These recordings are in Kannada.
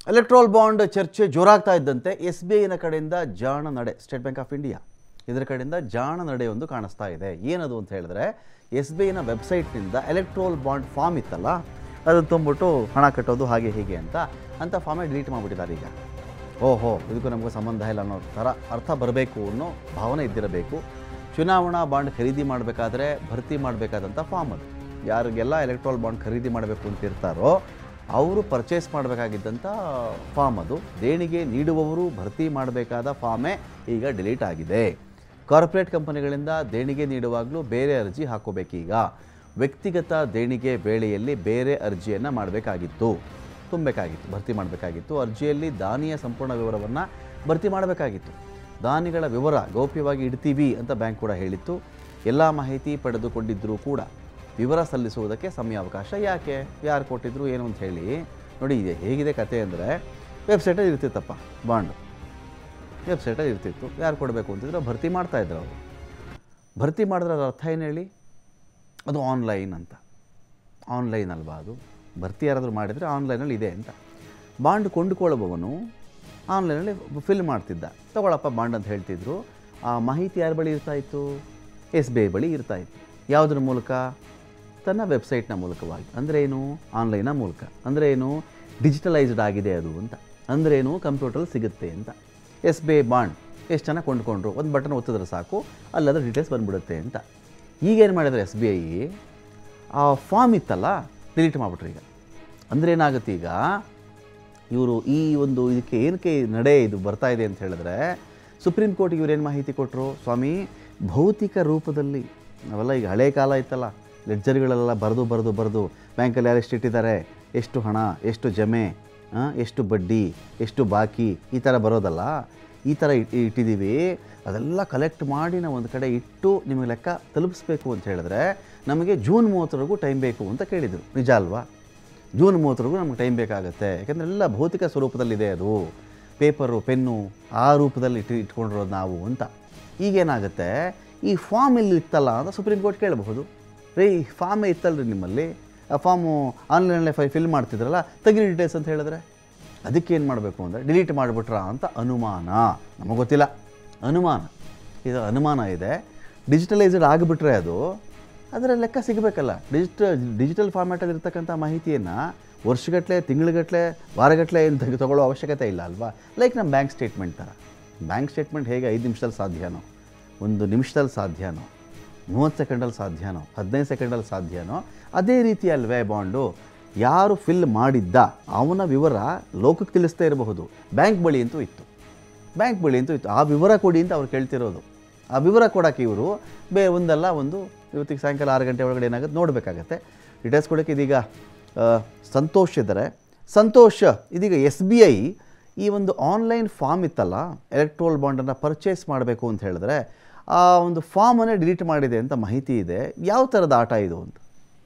ಎಲೆಕ್ಟ್ರೋಲ್ ಬಾಂಡ್ ಚರ್ಚೆ ಜೋರಾಗ್ತಾ ಇದ್ದಂತೆ ಎಸ್ ಬಿ ಐನ ಕಡೆಯಿಂದ ಜಾಣ ನಡೆ ಸ್ಟೇಟ್ ಬ್ಯಾಂಕ್ ಆಫ್ ಇಂಡಿಯಾ ಇದರ ಕಡೆಯಿಂದ ಜಾಣ ನಡೆ ಒಂದು ಕಾಣಿಸ್ತಾ ಇದೆ ಏನದು ಅಂತ ಹೇಳಿದ್ರೆ ಎಸ್ ಬಿ ಐನ ವೆಬ್ಸೈಟ್ನಿಂದ ಎಲೆಕ್ಟ್ರೋಲ್ ಬಾಂಡ್ ಫಾರ್ಮ್ ಇತ್ತಲ್ಲ ಅದನ್ನು ತುಂಬಿಟ್ಟು ಹಣ ಕಟ್ಟೋದು ಹಾಗೆ ಹೀಗೆ ಅಂತ ಅಂತ ಫಾರ್ಮೇ ಡಿಲೀಟ್ ಮಾಡಿಬಿಟ್ಟಿದ್ದಾರೆ ಈಗ ಓಹೋ ಇದಕ್ಕೂ ನಮಗೂ ಸಂಬಂಧ ಇಲ್ಲ ಅನ್ನೋ ಥರ ಅರ್ಥ ಬರಬೇಕು ಅನ್ನೋ ಭಾವನೆ ಇದ್ದಿರಬೇಕು ಚುನಾವಣಾ ಬಾಂಡ್ ಖರೀದಿ ಮಾಡಬೇಕಾದ್ರೆ ಭರ್ತಿ ಮಾಡಬೇಕಾದಂಥ ಫಾರ್ಮ್ ಅದು ಯಾರಿಗೆಲ್ಲ ಎಲೆಕ್ಟ್ರಾಲ್ ಬಾಂಡ್ ಖರೀದಿ ಮಾಡಬೇಕು ಅಂತ ಇರ್ತಾರೋ ಅವರು ಪರ್ಚೇಸ್ ಮಾಡಬೇಕಾಗಿದ್ದಂಥ ಫಾರ್ಮ್ ಅದು ದೇಣಿಗೆ ನೀಡುವವರು ಭರ್ತಿ ಮಾಡಬೇಕಾದ ಫಾರ್ಮೇ ಈಗ ಡಿಲೀಟ್ ಆಗಿದೆ ಕಾರ್ಪೊರೇಟ್ ಕಂಪನಿಗಳಿಂದ ದೇಣಿಗೆ ನೀಡುವಾಗಲೂ ಬೇರೆ ಅರ್ಜಿ ಹಾಕೋಬೇಕೀಗ ವ್ಯಕ್ತಿಗತ ದೇಣಿಗೆ ವೇಳೆಯಲ್ಲಿ ಬೇರೆ ಅರ್ಜಿಯನ್ನು ಮಾಡಬೇಕಾಗಿತ್ತು ತುಂಬಬೇಕಾಗಿತ್ತು ಭರ್ತಿ ಮಾಡಬೇಕಾಗಿತ್ತು ಅರ್ಜಿಯಲ್ಲಿ ದಾನಿಯ ಸಂಪೂರ್ಣ ವಿವರವನ್ನು ಭರ್ತಿ ಮಾಡಬೇಕಾಗಿತ್ತು ದಾನಿಗಳ ವಿವರ ಗೌಪ್ಯವಾಗಿ ಇಡ್ತೀವಿ ಅಂತ ಬ್ಯಾಂಕ್ ಕೂಡ ಹೇಳಿತ್ತು ಎಲ್ಲ ಮಾಹಿತಿ ಪಡೆದುಕೊಂಡಿದ್ದರೂ ಕೂಡ ವಿವರ ಸಲ್ಲಿಸುವುದಕ್ಕೆ ಸಮಯಾವಕಾಶ ಯಾಕೆ ಯಾರು ಕೊಟ್ಟಿದ್ರು ಏನು ಅಂತ ಹೇಳಿ ನೋಡಿ ಇದೆ ಹೇಗಿದೆ ಕತೆ ಅಂದರೆ ವೆಬ್ಸೈಟಲ್ಲಿ ಇರ್ತಿತ್ತಪ್ಪ ಬಾಂಡು ವೆಬ್ಸೈಟಲ್ಲಿ ಇರ್ತಿತ್ತು ಯಾರು ಕೊಡಬೇಕು ಅಂತಿದ್ರೆ ಭರ್ತಿ ಮಾಡ್ತಾಯಿದ್ರು ಅವರು ಭರ್ತಿ ಮಾಡಿದ್ರೆ ಅದರ ಅರ್ಥ ಏನು ಹೇಳಿ ಅದು ಆನ್ಲೈನ್ ಅಂತ ಆನ್ಲೈನ್ ಅಲ್ವಾ ಅದು ಭರ್ತಿ ಯಾರಾದರೂ ಮಾಡಿದರೆ ಆನ್ಲೈನಲ್ಲಿ ಇದೆ ಅಂತ ಬಾಂಡ್ ಕೊಂಡುಕೊಳ್ಳುವವನು ಆನ್ಲೈನಲ್ಲಿ ಫಿಲ್ ಮಾಡ್ತಿದ್ದ ತಗೊಳಪ್ಪ ಬಾಂಡ್ ಅಂತ ಹೇಳ್ತಿದ್ರು ಆ ಮಾಹಿತಿ ಯಾರ ಬಳಿ ಇರ್ತಾ ಇತ್ತು ಎಸ್ ಬಿ ಐ ಬಳಿ ಇರ್ತಾ ಇತ್ತು ಯಾವುದ್ರ ಮೂಲಕ ತನ್ನ ವೆಬ್ಸೈಟ್ನ ಮೂಲಕವಾಗಿ ಅಂದರೆ ಏನು ಆನ್ಲೈನ ಮೂಲಕ ಅಂದರೆ ಏನು ಡಿಜಿಟಲೈಸ್ಡ್ ಆಗಿದೆ ಅದು ಅಂತ ಅಂದರೆ ಏನು ಕಂಪ್ಯೂಟ್ರಲ್ಲಿ ಸಿಗುತ್ತೆ ಅಂತ ಎಸ್ ಬಿ ಐ ಬಾಂಡ್ ಎಷ್ಟು ಜನ ಕೊಂಡ್ಕೊಂಡ್ರು ಒಂದು ಬಟನ್ ಒತ್ತಿದ್ರೆ ಸಾಕು ಅಲ್ಲದ್ರ ಡೀಟೇಲ್ಸ್ ಬಂದ್ಬಿಡುತ್ತೆ ಅಂತ ಈಗೇನು ಮಾಡಿದ್ರೆ ಎಸ್ ಬಿ ಐ ಆ ಫಾರ್ಮ್ ಇತ್ತಲ್ಲ ಡಿಲೀಟ್ ಮಾಡಿಬಿಟ್ರು ಈಗ ಅಂದರೆ ಏನಾಗುತ್ತೆ ಈಗ ಇವರು ಈ ಒಂದು ಇದಕ್ಕೆ ಏನಕ್ಕೆ ನಡೆ ಇದು ಬರ್ತಾ ಇದೆ ಅಂತ ಹೇಳಿದ್ರೆ ಸುಪ್ರೀಂ ಕೋರ್ಟಿಗೆ ಇವ್ರೇನು ಮಾಹಿತಿ ಕೊಟ್ಟರು ಸ್ವಾಮಿ ಭೌತಿಕ ರೂಪದಲ್ಲಿ ನಾವೆಲ್ಲ ಈಗ ಹಳೆ ಕಾಲ ಇತ್ತಲ್ಲ ಲೆಡ್ಜರ್ಗಳೆಲ್ಲ ಬರೆದು ಬರೆದು ಬರೆದು ಬ್ಯಾಂಕಲ್ಲಿ ಯಾರು ಎಷ್ಟು ಇಟ್ಟಿದ್ದಾರೆ ಎಷ್ಟು ಹಣ ಎಷ್ಟು ಜಮೆ ಆ, ಎಷ್ಟು ಬಡ್ಡಿ ಎಷ್ಟು ಬಾಕಿ ಈ ಥರ ಬರೋದಲ್ಲ ಈ ಥರ ಇಟ್ ಇಟ್ಟಿದ್ದೀವಿ ಅದೆಲ್ಲ ಕಲೆಕ್ಟ್ ಮಾಡಿ ನಾವು ಒಂದು ಕಡೆ ಇಟ್ಟು ನಿಮಗೆ ಲೆಕ್ಕ ತಲುಪಿಸ್ಬೇಕು ಅಂತ ಹೇಳಿದ್ರೆ ನಮಗೆ ಜೂನ್ ಮೂವತ್ತರವರೆಗೂ ಟೈಮ್ ಬೇಕು ಅಂತ ಕೇಳಿದರು ನಿಜ ಅಲ್ವಾ ಜೂನ್ ಮೂವತ್ತರೆಗೂ ನಮ್ಗೆ ಟೈಮ್ ಬೇಕಾಗುತ್ತೆ ಯಾಕಂದರೆ ಎಲ್ಲ ಭೌತಿಕ ಸ್ವರೂಪದಲ್ಲಿದೆ ಅದು ಪೇಪರು ಪೆನ್ನು ಆ ರೂಪದಲ್ಲಿ ಇಟ್ಟು ಇಟ್ಕೊಂಡಿರೋದು ನಾವು ಅಂತ ಈಗೇನಾಗುತ್ತೆ ಈ ಫಾರ್ಮ್ ಇಲ್ಲಿ ಇತ್ತಲ್ಲ ಅಂತ ಸುಪ್ರೀಂ ಕೋರ್ಟ್ ಕೇಳಬಹುದು ರೀ ಫಾರ್ಮೇ ಇತ್ತಲ್ರಿ ನಿಮ್ಮಲ್ಲಿ ಆ ಫಾರ್ಮು ಆನ್ಲೈನಲ್ಲೇ ಫೈ ಫಿಲ್ ಮಾಡ್ತಿದ್ರಲ್ಲ ತೆಗಿರಿ ಡೀಟೇಲ್ಸ್ ಅಂತ ಹೇಳಿದ್ರೆ ಅದಕ್ಕೆ ಏನು ಮಾಡಬೇಕು ಅಂದರೆ ಡಿಲೀಟ್ ಮಾಡಿಬಿಟ್ರಾ ಅಂತ ಅನುಮಾನ ನಮಗೆ ಗೊತ್ತಿಲ್ಲ ಅನುಮಾನ ಇದು ಅನುಮಾನ ಇದೆ ಡಿಜಿಟಲೈಸ್ಡ್ ಆಗಿಬಿಟ್ರೆ ಅದು ಅದರ ಲೆಕ್ಕ ಸಿಗಬೇಕಲ್ಲ ಡಿಜಿಟ ಡಿಜಿಟಲ್ ಫಾರ್ಮ್ಯಾಟಲ್ಲಿ ಇರ್ತಕ್ಕಂಥ ಮಾಹಿತಿಯನ್ನು ವರ್ಷಗಟ್ಟಲೆ ತಿಂಗಳಗಟ್ಟಲೆ ವಾರಗಟ್ಟಲೆ ಏನು ತೆಗೆ ತಗೊಳ್ಳೋ ಅವಶ್ಯಕತೆ ಇಲ್ಲ ಅಲ್ವಾ ಲೈಕ್ ನಮ್ಮ ಬ್ಯಾಂಕ್ ಸ್ಟೇಟ್ಮೆಂಟ್ ಥರ ಬ್ಯಾಂಕ್ ಸ್ಟೇಟ್ಮೆಂಟ್ ಹೇಗೆ ಐದು ನಿಮಿಷದಲ್ಲಿ ಸಾಧ್ಯನೋ ಒಂದು ನಿಮಿಷದಲ್ಲಿ ಸಾಧ್ಯನೋ ಮೂವತ್ತು ಸೆಕೆಂಡಲ್ಲಿ ಸಾಧ್ಯನೋ ಹದಿನೈದು ಸೆಕೆಂಡಲ್ಲಿ ಸಾಧ್ಯನೋ ಅದೇ ರೀತಿ ಅಲ್ವೇ ಬಾಂಡು ಯಾರು ಫಿಲ್ ಮಾಡಿದ್ದ ಅವನ ವಿವರ ಲೋಕಕ್ಕೆ ತಿಳಿಸ್ತಾ ಇರಬಹುದು ಬ್ಯಾಂಕ್ ಬಳಿ ಅಂತೂ ಇತ್ತು ಬ್ಯಾಂಕ್ ಬಳಿ ಅಂತೂ ಇತ್ತು ಆ ವಿವರ ಕೊಡಿ ಅಂತ ಅವ್ರು ಕೇಳ್ತಿರೋದು ಆ ವಿವರ ಕೊಡೋಕ್ಕೆ ಇವರು ಬೇ ಒಂದಲ್ಲ ಒಂದು ಇವತ್ತಿಗೆ ಸಾಯಂಕಾಲ ಆರು ಗಂಟೆ ಒಳಗಡೆ ಏನಾಗುತ್ತೆ ನೋಡಬೇಕಾಗತ್ತೆ ಡೀಟೇಲ್ಸ್ ಕೊಡೋಕ್ಕೆ ಇದೀಗ ಆ, ಸಂತೋಷ್ ಇದ್ದಾರೆ ಸಂತೋಷ್ ಇದೀಗ ಎಸ್ ಬಿ ಐ ಈ ಒಂದು ಆನ್ಲೈನ್ ಫಾರ್ಮ್ ಇತ್ತಲ್ಲ ಎಲೆಕ್ಟ್ರೋಲ್ ಬಾಂಡನ್ನು ಪರ್ಚೇಸ್ ಮಾಡಬೇಕು ಅಂತ ಹೇಳಿದ್ರೆ ಆ ಒಂದು ಫಾರ್ಮನ್ನೇ ಡಿಲೀಟ್ ಮಾಡಿದೆ ಅಂತ ಮಾಹಿತಿ ಇದೆ ಯಾವ ಥರದ ಆಟ ಇದು ಅಂತ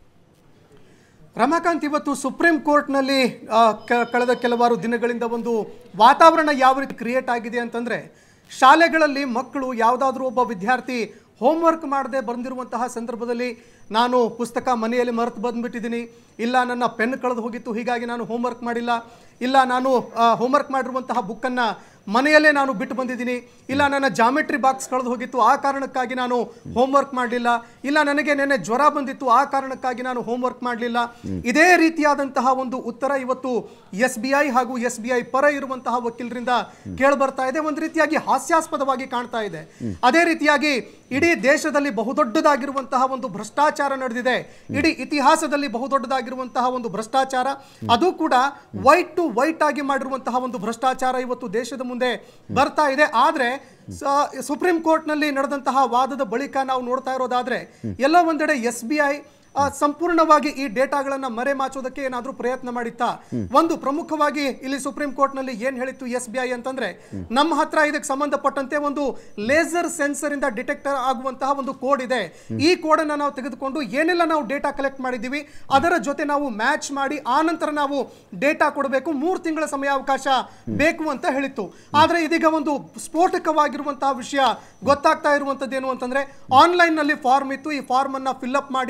ರಮಾಕಾಂತ್ ಇವತ್ತು ಸುಪ್ರೀಂ ಕೋರ್ಟ್ನಲ್ಲಿ ಆ, ಕ- ಕಳೆದ ಕೆಲವಾರು ದಿನಗಳಿಂದ ಒಂದು ವಾತಾವರಣ ಯಾವ ರೀತಿ ಕ್ರಿಯೇಟ್ ಆಗಿದೆ ಅಂತಂದ್ರೆ ಶಾಲೆಗಳಲ್ಲಿ ಮಕ್ಕಳು ಯಾವುದಾದ್ರೂ ಒಬ್ಬ ವಿದ್ಯಾರ್ಥಿ ಹೋಮ್ವರ್ಕ್ ಮಾಡದೆ ಬಂದಿರುವಂತಹ ಸಂದರ್ಭದಲ್ಲಿ ನಾನು ಪುಸ್ತಕ ಮನೆಯಲ್ಲಿ ಮರೆತು ಬಂದ್ಬಿಟ್ಟಿದ್ದೀನಿ ಇಲ್ಲ ನನ್ನ ಪೆನ್ ಕಳೆದು ಹೋಗಿತ್ತು ಹೀಗಾಗಿ ನಾನು ಹೋಮ್ವರ್ಕ್ ಮಾಡಿಲ್ಲ ಇಲ್ಲ ನಾನು ಹೋಮ್ವರ್ಕ್ ಮಾಡಿರುವಂತಹ ಬುಕ್ಕನ್ನು ಮನೆಯಲ್ಲೇ ನಾನು ಬಿಟ್ಟು ಬಂದಿದ್ದೀನಿ ಇಲ್ಲ ನನ್ನ ಜಾಮೆಟ್ರಿ ಬಾಕ್ಸ್ ಕಳೆದು ಹೋಗಿತ್ತು ಆ ಕಾರಣಕ್ಕಾಗಿ ನಾನು ಹೋಮ್ವರ್ಕ್ ಮಾಡಲಿಲ್ಲ ಇಲ್ಲ ನನಗೆ ನೆನ್ನೆ ಜ್ವರ ಬಂದಿತ್ತು ಆ ಕಾರಣಕ್ಕಾಗಿ ನಾನು ಹೋಮ್ವರ್ಕ್ ಮಾಡಲಿಲ್ಲ ಇದೇ ರೀತಿಯಾದಂತಹ ಒಂದು ಉತ್ತರ ಇವತ್ತು ಎಸ್ ಬಿ ಐ ಹಾಗೂ ಎಸ್ ಬಿ ಐ ಪರ ಇರುವಂತಹ ವಕೀಲರಿಂದ ಕೇಳ್ಬರ್ತಾ ಇದೆ ಒಂದು ರೀತಿಯಾಗಿ ಹಾಸ್ಯಾಸ್ಪದವಾಗಿ ಕಾಣ್ತಾ ಇದೆ ಅದೇ ರೀತಿಯಾಗಿ ಇಡೀ ದೇಶದಲ್ಲಿ ಬಹುದೊಡ್ಡದಾಗಿರುವಂತಹ ಒಂದು ಭ್ರಷ್ಟಾಚಾರ ನಡೆದಿದೆ ಇಡೀ ಇತಿಹಾಸದಲ್ಲಿ ಬಹುದೊಡ್ಡದಾಗಿರುವಂತಹ ಒಂದು ಭ್ರಷ್ಟಾಚಾರ ಅದು ಕೂಡ ವೈಟ್ ಟು ವೈಟ್ ಆಗಿ ಮಾಡಿರುವಂತಹ ಒಂದು ಭ್ರಷ್ಟಾಚಾರ ಇವತ್ತು ದೇಶದ ಮುಂದೆ ಬರ್ತಾ ಇದೆ ಆದ್ರೆ ಸ- ಸುಪ್ರೀಂ ಕೋರ್ಟ್ನಲ್ಲಿ ನಡೆದಂತಹ ವಾದದ ಬಳಿಕ ನಾವು ನೋಡ್ತಾ ಇರೋದಾದ್ರೆ ಎಲ್ಲೋ ಒಂದೆಡೆ ಎಸ್ ಬಿ ಐ ಸಂಪೂರ್ಣವಾಗಿ ಈ ಡೇಟಾಗಳನ್ನ ಮರೆಮಾಚೋದಕ್ಕೆ ಏನಾದ್ರೂ ಪ್ರಯತ್ನ ಮಾಡಿತ್ತಾ ಒಂದು ಪ್ರಮುಖವಾಗಿ ಇಲ್ಲಿ ಸುಪ್ರೀಂ ಕೋರ್ಟ್ ನಲ್ಲಿ ಏನ್ ಹೇಳಿತ್ತು ಎಸ್ ಬಿ ಐ ಅಂತಂದ್ರೆ ನಮ್ಮ ಹತ್ರ ಇದಕ್ಕೆ ಸಂಬಂಧಪಟ್ಟಂತೆ ಒಂದು ಲೇಸರ್ ಸೆನ್ಸರ್ ಇಂದ ಡಿಟೆಕ್ಟರ್ ಆಗುವಂತಹ ಒಂದು ಕೋಡ್ ಇದೆ ಈ ಕೋಡ್ ಅನ್ನ ನಾವು ತೆಗೆದುಕೊಂಡು ಏನೆಲ್ಲ ನಾವು ಡೇಟಾ ಕಲೆಕ್ಟ್ ಮಾಡಿದೀವಿ ಅದರ ಜೊತೆ ನಾವು ಮ್ಯಾಚ್ ಮಾಡಿ ಆ ನಂತರ ನಾವು ಡೇಟಾ ಕೊಡಬೇಕು ಮೂರು ತಿಂಗಳ ಸಮಯಾವಕಾಶ ಬೇಕು ಅಂತ ಹೇಳಿತ್ತು ಆದ್ರೆ ಇದೀಗ ಒಂದು ಸ್ಫೋಟಕವಾಗಿರುವಂತಹ ವಿಷಯ ಗೊತ್ತಾಗ್ತಾ ಇರುವಂತದ್ದು ಏನು ಅಂತಂದ್ರೆ ಆನ್ಲೈನ್ ನಲ್ಲಿ ಫಾರ್ಮ್ ಇತ್ತು ಈ ಫಾರ್ಮ್ ಅನ್ನ ಫಿಲ್ ಅಪ್ ಮಾಡಿ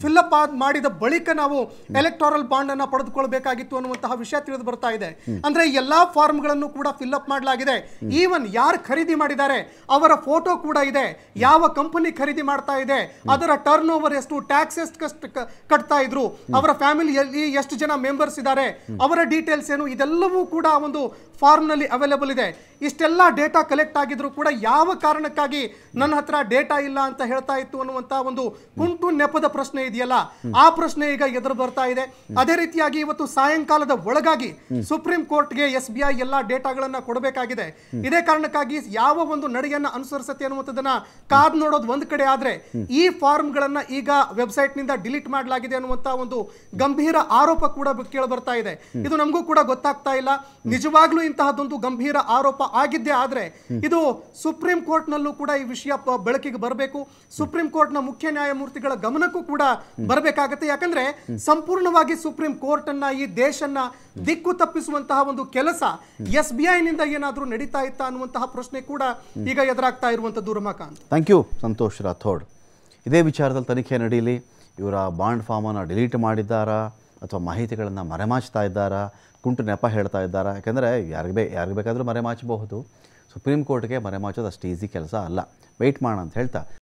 ಫಿಲ್ಅಪ್ ಮಾಡಿದ ಬಳಿಕ ನಾವು ಎಲೆಕ್ಟೋರಲ್ ಬಾಂಡ್ ಅನ್ನ ಪಡೆದುಕೊಳ್ಬೇಕಾಗಿತ್ತು ಅನ್ನುವಂತಹ ವಿಷಯ ತಿಳಿದು ಬರ್ತಾ ಇದೆ ಅಂದ್ರೆ ಎಲ್ಲಾ ಫಾರ್ಮ್ಗಳನ್ನು ಕೂಡ ಫಿಲ್ಅಪ್ ಮಾಡಲಾಗಿದೆ ಈವನ್ ಯಾರು ಖರೀದಿ ಮಾಡಿದ್ದಾರೆ ಅವರ ಫೋಟೋ ಕೂಡ ಇದೆ ಯಾವ ಕಂಪನಿ ಖರೀದಿ ಮಾಡ್ತಾ ಇದೆ ಅದರ ಟರ್ನ್ ಓವರ್ ಎಷ್ಟು ಟ್ಯಾಕ್ಸ್ ಎಷ್ಟು ಕಷ್ಟ ಕ- ಕಟ್ತಾ ಇದ್ರು ಅವರ ಫ್ಯಾಮಿಲಿಯಲ್ಲಿ ಎಷ್ಟು ಜನ ಮೆಂಬರ್ಸ್ ಇದ್ದಾರೆ ಅವರ ಡೀಟೇಲ್ಸ್ ಏನು ಇದೆಲ್ಲವೂ ಕೂಡ ಒಂದು ಫಾರ್ಮ್ ನಲ್ಲಿ ಅವೈಲೇಬಲ್ ಇದೆ ಇಷ್ಟೆಲ್ಲ ಡೇಟಾ ಕಲೆಕ್ಟ್ ಆಗಿದ್ರು ಕೂಡ ಯಾವ ಕಾರಣಕ್ಕಾಗಿ ನನ್ನ ಹತ್ರ ಡೇಟಾ ಇಲ್ಲ ಅಂತ ಹೇಳ್ತಾ ಇತ್ತು ಅನ್ನುವಂತ ಒಂದು ಕುಂಟು ನೆಪದ ಪ್ರಶ್ನೆ ಇದೆಯಲ್ಲ ಆ ಪ್ರಶ್ನೆ ಈಗ ಎದುರು ಬರ್ತಾ ಇದೆ ಅದೇ ರೀತಿಯಾಗಿ ಇವತ್ತು ಸಾಯಂಕಾಲದ ಒಳಗಾಗಿ ಸುಪ್ರೀಂ ಕೋರ್ಟ್ಗೆ ಎಸ್ ಬಿ ಐ ಎಲ್ಲ ಡೇಟಾಗಳನ್ನ ಕೊಡಬೇಕಾಗಿದೆ ಇದೇ ಕಾರಣಕ್ಕಾಗಿ ಯಾವ ಒಂದು ನಡೆಯನ್ನ ಅನುಸರಿಸುತ್ತೆ ಅನ್ನುವಂಥದ್ದನ್ನ ಕಾದ್ ನೋಡೋದು ಒಂದ್ ಕಡೆ ಆದ್ರೆ ಈ ಫಾರ್ಮ್ ಗಳನ್ನ ಈಗ ವೆಬ್ಸೈಟ್ ನಿಂದ ಡಿಲೀಟ್ ಮಾಡಲಾಗಿದೆ ಅನ್ನುವಂತ ಒಂದು ಗಂಭೀರ ಆರೋಪ ಕೂಡ ಕೇಳಿ ಬರ್ತಾ ಇದೆ ಇದು ನಮಗೂ ಕೂಡ ಗೊತ್ತಾಗ್ತಾ ಇಲ್ಲ ನಿಜವಾಗ್ಲೂ ಇಂತಹದ್ದೊಂದು ಗಂಭೀರ ಆರೋಪ ಆಗಿದ್ದೇ ಆದ್ರೆ ಇದು ಸುಪ್ರೀಂ ಕೋರ್ಟ್ ನಲ್ಲೂ ಕೂಡ ಈ ವಿಷಯ ಪ- ಬೆಳಕಿಗೆ ಬರಬೇಕು ಸುಪ್ರೀಂ ಕೋರ್ಟ್ ನ ಮುಖ್ಯ ನ್ಯಾಯಮೂರ್ತಿಗಳ ಗಮನಕ್ಕೂ ಕೂಡ ಬರಬೇಕಾಗತ್ತೆ ಯಾಕಂದ್ರೆ ಸಂಪೂರ್ಣವಾಗಿ ಸುಪ್ರೀಂ ಕೋರ್ಟ್ ಅನ್ನ ಈ ದೇಶನ್ನ ದಿಕ್ಕು ತಪ್ಪಿಸುವಂತಹ ಒಂದು ಕೆಲಸ ಎಸ್ ಬಿ ಐ ನಿಂದ ಏನಾದ್ರೂ ನಡೀತಾ ಇತ್ತಾ ಅನ್ನುವಂತಹ ಪ್ರಶ್ನೆ ಕೂಡ ಈಗ ಎದುರಾಗ್ತಾ ಇರುವಂತದ್ದು ರಮಾಕಾಂತ್ ಥ್ಯಾಂಕ್ ಯು ಸಂತೋಷ್ ರಾಥೋಡ್ ಇದೇ ವಿಚಾರದಲ್ಲಿ ತನಿಖೆ ನಡೀಲಿ ಇವರ ಬಾಂಡ್ ಫಾರ್ಮನ್ನು ಡಿಲೀಟ್ ಮಾಡಿದ್ದಾರಾ ಅಥವಾ ಮಾಹಿತಿಗಳನ್ನು ಮರೆಮಾಚ್ತಾ ಇದ್ದಾರಾ ಕುಂಟು ನೆಪ ಹೇಳ್ತಾ ಇದ್ದಾರಾ ಯಾಕೆಂದರೆ ಯಾರಿಗೆ ಬೇ ಯಾರಿಗೆ ಬೇಕಾದರೂ ಮರೆಮಾಚಬಹುದು ಸುಪ್ರೀಂ ಕೋರ್ಟ್ಗೆ ಮರೆಮಾಚೋದು ಅಷ್ಟು ಈಸಿ ಕೆಲಸ ಅಲ್ಲ ವೆಯ್ಟ್ ಮಾಡೋಣ ಅಂತ ಹೇಳ್ತಾ